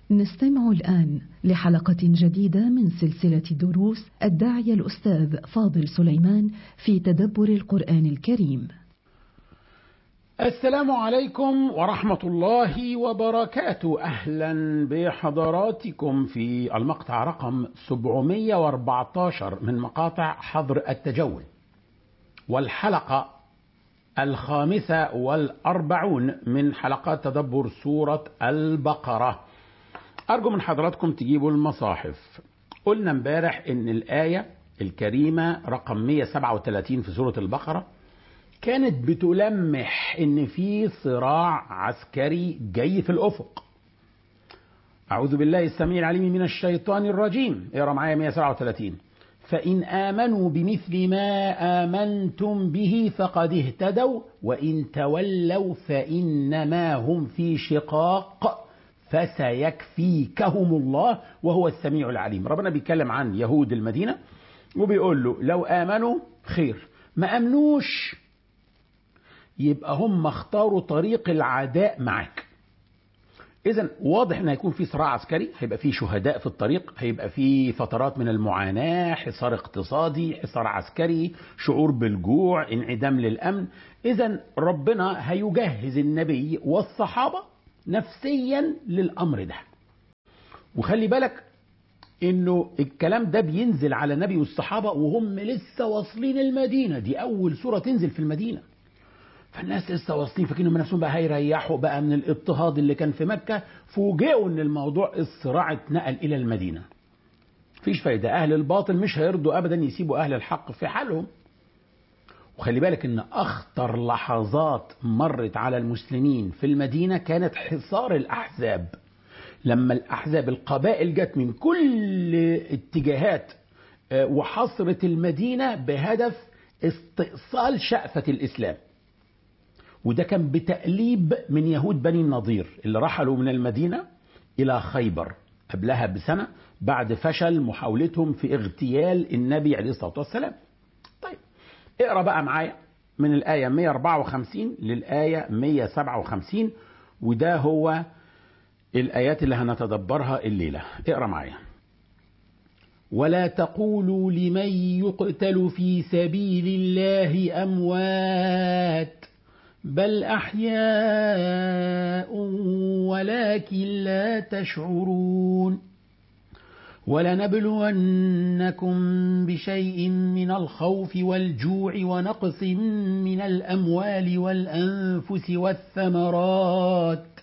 نستمع الآن لحلقة جديدة من سلسلة دروس الداعية الأستاذ فاضل سليمان في تدبر القرآن الكريم. السلام عليكم ورحمة الله وبركاته أهلا بحضراتكم في المقطع رقم 714 من مقاطع حظر التجول والحلقة الخامسة والأربعون من حلقات تدبر سورة البقرة أرجو من حضراتكم تجيبوا المصاحف قلنا امبارح إن الآية الكريمة رقم 137 في سورة البقرة كانت بتلمح ان في صراع عسكري جاي في الافق اعوذ بالله السميع العليم من الشيطان الرجيم اقرا معايا 137 فان امنوا بمثل ما امنتم به فقد اهتدوا وان تولوا فانما هم في شقاق فسيكفيكهم الله وهو السميع العليم ربنا بيتكلم عن يهود المدينه وبيقول له لو امنوا خير ما امنوش يبقى هم اختاروا طريق العداء معاك اذا واضح ان هيكون في صراع عسكري هيبقى في شهداء في الطريق هيبقى في فترات من المعاناه حصار اقتصادي حصار عسكري شعور بالجوع انعدام للامن اذا ربنا هيجهز النبي والصحابه نفسيا للامر ده وخلي بالك انه الكلام ده بينزل على النبي والصحابه وهم لسه واصلين المدينه دي اول سوره تنزل في المدينه فالناس لسه واصلين فاكرين من نفسهم بقى هيريحوا بقى من الاضطهاد اللي كان في مكه فوجئوا ان الموضوع الصراع اتنقل الى المدينه. مفيش فايده اهل الباطل مش هيرضوا ابدا يسيبوا اهل الحق في حالهم. وخلي بالك ان اخطر لحظات مرت على المسلمين في المدينه كانت حصار الاحزاب. لما الاحزاب القبائل جت من كل اتجاهات وحصرت المدينه بهدف استئصال شأفة الإسلام وده كان بتأليب من يهود بني النضير اللي رحلوا من المدينة إلى خيبر قبلها بسنة بعد فشل محاولتهم في اغتيال النبي عليه الصلاة والسلام طيب اقرأ بقى معايا من الآية 154 للآية 157 وده هو الآيات اللي هنتدبرها الليلة اقرأ معايا ولا تقولوا لمن يقتل في سبيل الله أموات بل أحياء ولكن لا تشعرون ولنبلونكم بشيء من الخوف والجوع ونقص من الأموال والأنفس والثمرات